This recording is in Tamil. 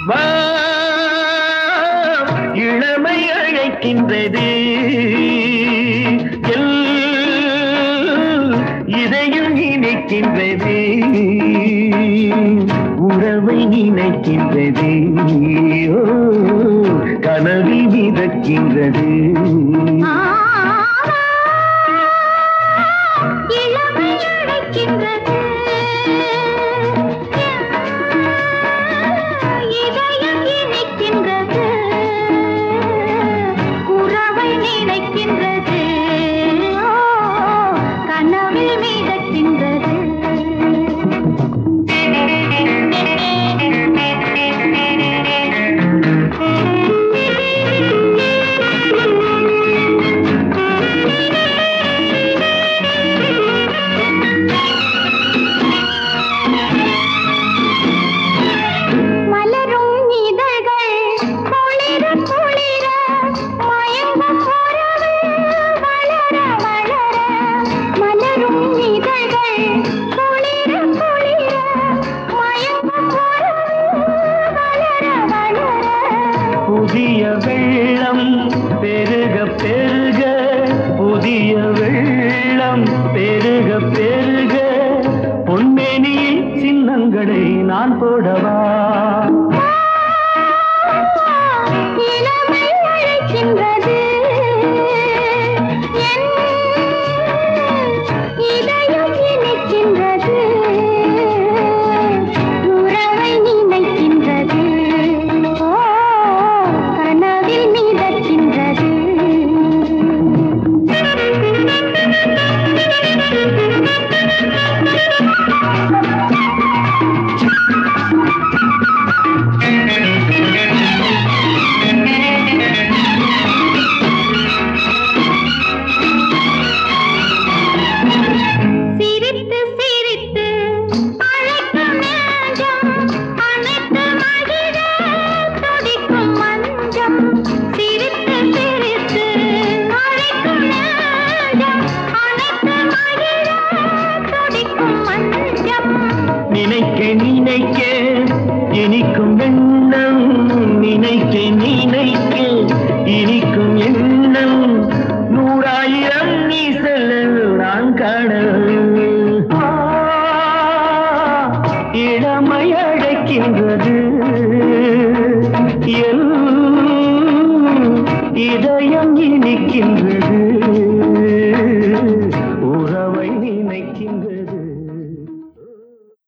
வா இளமை அழைக்கின்றது எல் இதையும் நினைக்கின்றது உறவை நினைக்கின்றது ஓ, கனவில் மிதக்கின்றது இளமை அழைக்கின்றது இதயம் இனிக்கின்றது உறவை நினைக்கின்றது ஓ, கனவில் மிதக்கின்றது மலரும் இதழ்கள் குளிர குளிர மயங்கும் உறவு வளர வளர மலரும் இதழ்கள் குளிர குளிர மயங்கும் உறவு வளர வளர புதிய வெள்ளம் பெருக பெருக புதிய வெள்ளம் பெருக பெருக பொன்மேனியில் சின்னங்களை நான் போடவா இளமை அழைக்கின்றது என் இதயம் இனிக்கின்றது உறவை நினைக்கின்றது ஓ கனவில் மிதக்கின்றது சிரித்து சிரித்து அழைக்கும் நெஞ்சம் அனைத்து மகிழ துடிக்கும் மஞ்சம் சிரித்து சிரித்து அழைக்கும் நெஞ்சம் அனைத்து மகிழ துடிக்கும் மஞ்சம் நினைக்க நினைக்க இனிக்கும் எண்ணம் நினைக்க நினைக்க இனிக்கும் எண்ணம் நூறாயிரம் நீ செல்ல நான் கடல் ஆ, இளமை அழைக்கின்றது என் இதயம் இனிக்கின்றது